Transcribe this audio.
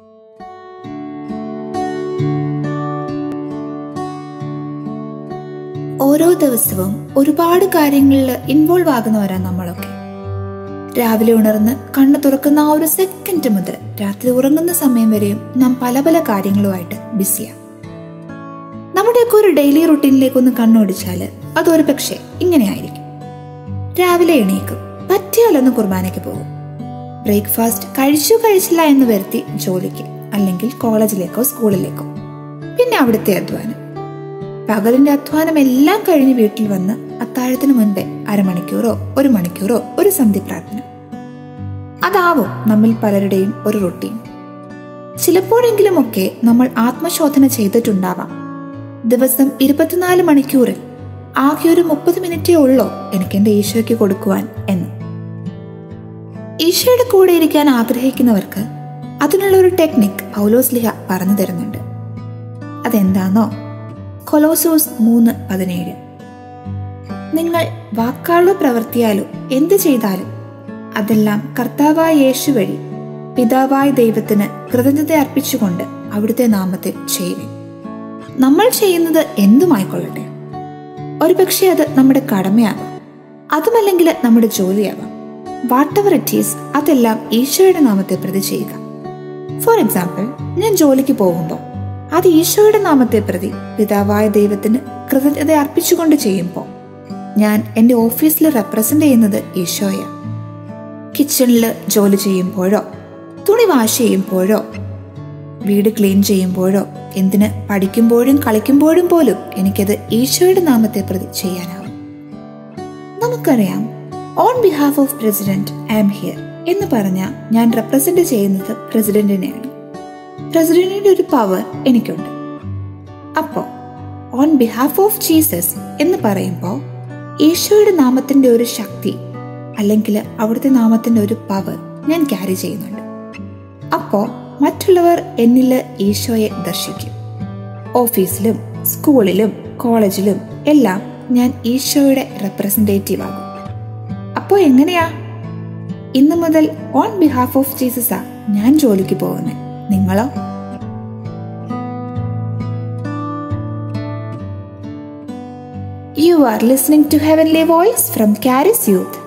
ഓരോ ദിവസവും ഒരുപാട് കാര്യങ്ങളിൽ ഇൻവോൾവ് ആകുന്നവരാ നമ്മളൊക്കെ രാവിലെ ഉണർന്ന് കണ്ണു തുറക്കുന്ന ആ ഒരു സെക്കൻഡ് മുതൽ രാത്രി ഉറങ്ങുന്ന സമയം വരെയും നാം പല പല കാര്യങ്ങളുമായിട്ട് ബിസിയാണ് നമ്മുടെയൊക്കെ ഒരു ഡെയിലി റുട്ടീനിലേക്ക് ഒന്ന് കണ്ണോടിച്ചാൽ അതൊരു പക്ഷേ ഇങ്ങനെയായിരിക്കും രാവിലെ എണീക്കും പറ്റിയാലൊന്ന് കുർബാനയ്ക്ക് പോകും ബ്രേക്ക്ഫാസ്റ്റ് കഴിച്ചു കഴിച്ചില്ല എന്ന് വരുത്തി ജോലിക്ക് അല്ലെങ്കിൽ കോളേജിലേക്കോ സ്കൂളിലേക്കോ പിന്നെ അവിടുത്തെ അധ്വാനം പകലിന്റെ അധ്വാനം എല്ലാം കഴിഞ്ഞ് വീട്ടിൽ വന്ന് അത്താഴത്തിന് മുൻപേ അരമണിക്കൂറോ ഒരു മണിക്കൂറോ ഒരു സന്ധി പ്രാർത്ഥന അതാവും നമ്മിൽ പലരുടെയും ഒരു റൊട്ടീൻ ചിലപ്പോഴെങ്കിലുമൊക്കെ നമ്മൾ ആത്മശോധന ചെയ്തിട്ടുണ്ടാവാം ദിവസം ഇരുപത്തിനാല് മണിക്കൂറിൽ ആകെ ഒരു മുപ്പത് മിനിറ്റേ ഉള്ളോ എനിക്ക് എന്റെ ഈശോയ്ക്ക് കൊടുക്കുവാൻ എന്ന് ഈശോയുടെ കൂടെ ഇരിക്കാൻ ആഗ്രഹിക്കുന്നവർക്ക് അതിനുള്ള ഒരു ടെക്നിക് പൗലോസ് ലിഹ പറഞ്ഞു തരുന്നുണ്ട് അതെന്താണോ കൊലോസോസ് മൂന്ന് പതിനേഴ് നിങ്ങൾ വാക്കാലോ പ്രവർത്തിയാലോ എന്ത് ചെയ്താലും അതെല്ലാം കർത്താവായ യേശു വഴി പിതാവായ ദൈവത്തിന് കൃതജ്ഞത അർപ്പിച്ചുകൊണ്ട് അവിടുത്തെ നാമത്തിൽ ചെയ്യുവിൻ നമ്മൾ ചെയ്യുന്നത് എന്തുമായിക്കൊള്ളട്ടെ ഒരുപക്ഷെ അത് നമ്മുടെ കടമയാവാം അതുമല്ലെങ്കിൽ നമ്മുടെ ജോലിയാവാം വാട്ട് എവർ ഇറ്റ് ഈസ് അതെല്ലാം ഈശോയുടെ നാമത്തെ പ്രതി ചെയ്യുക ഫോർ എക്സാമ്പിൾ ഞാൻ ജോലിക്ക് പോകുമ്പോൾ അത് ഈശോയുടെ നാമത്തെ പ്രതി പിതാവായ ദൈവത്തിന് കൃതജ്ഞത അർപ്പിച്ചുകൊണ്ട് ചെയ്യുമ്പോൾ ഞാൻ എൻ്റെ ഓഫീസിൽ റെപ്രസെന്റ് ചെയ്യുന്നത് ഈശോയാണ് കിച്ചണിൽ ജോലി ചെയ്യുമ്പോഴോ തുണി വാഷ് ചെയ്യുമ്പോഴോ വീട് ക്ലീൻ ചെയ്യുമ്പോഴോ എന്തിന് പഠിക്കുമ്പോഴും കളിക്കുമ്പോഴും പോലും എനിക്കത് ഈശോയുടെ നാമത്തെ പ്രതി ചെയ്യാനാവും നമുക്കറിയാം on behalf of president I'm here എന്ന് പറഞ്ഞാൽ ഞാൻ റെപ്രസെന്റ് ചെയ്യുന്നത് പ്രസിഡന്റിനെയാണ് പ്രസിഡന്റിന്റെ ഒരു പവർ എനിക്കുണ്ട് അപ്പോ ഓൺ ബിഹാഫ് ഓഫ് ജീസസ് എന്ന് പറയുമ്പോൾ ഈശോയുടെ നാമത്തിന്റെ ഒരു ശക്തി അല്ലെങ്കിൽ അവിടുത്തെ നാമത്തിന്റെ ഒരു പവർ ഞാൻ ക്യാരി ചെയ്യുന്നുണ്ട് അപ്പോ മറ്റുള്ളവർ എന്നിൽ ഈശോയെ ദർശിക്കും ഓഫീസിലും സ്കൂളിലും കോളേജിലും എല്ലാം ഞാൻ ഈശോയുടെ റെപ്രസെന്റേറ്റീവ് ആകും അപ്പോ എങ്ങനെയാ ഇന്നു മുതൽ ഓൺ ബിഹാഫ് ഓഫ് ജീസസാ ഞാൻ ജോലിക്ക് പോകുന്നത് നിങ്ങളോ You are listening to Heavenly Voice from Caris Youth.